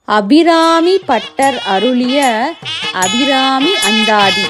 Abirami butter அருளிய அபிராமி அந்தாதி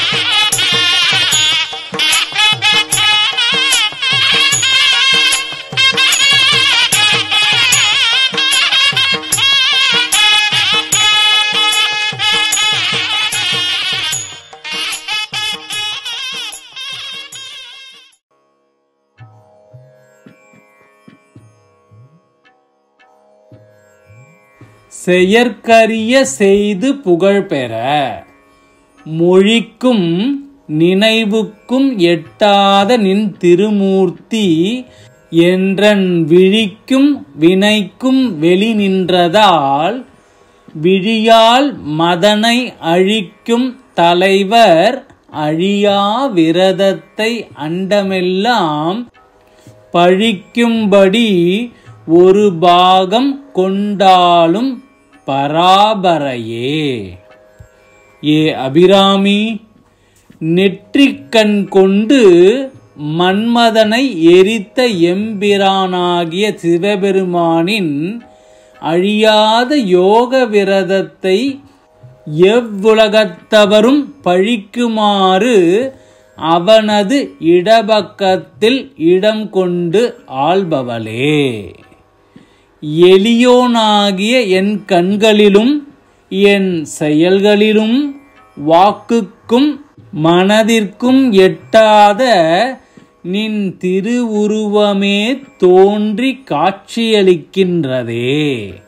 செயற்கரிய செய்து புகழ்பெற மொழிக்கும் நினைவுக்கும் எட்டாத நின் திருமூர்த்தி என்றன் விழிக்கும் வினைக்கும் வெளி நின்றதால் விழியால் மதனை அழிக்கும் தலைவர் அழியா விரதத்தை அண்டமெல்லாம் பழிக்கும்படி ஒரு பாகம் கொண்டாலும் பராபரையே ஏ அபிராமி நெற்றிக்கண் கொண்டு மன்மதனை எரித்த எம்பிரானாகிய சிவபெருமானின் அழியாத யோக விரதத்தை எவ்வுலகத்தவரும் பழிக்குமாறு அவனது இடபக்கத்தில் இடம் கொண்டு ஆள்பவளே எளியோனாகிய என் கண்களிலும் என் செயல்களிலும் வாக்குக்கும் மனதிற்கும் எட்டாத நின் திருவுருவமே தோன்றி காட்சியளிக்கின்றதே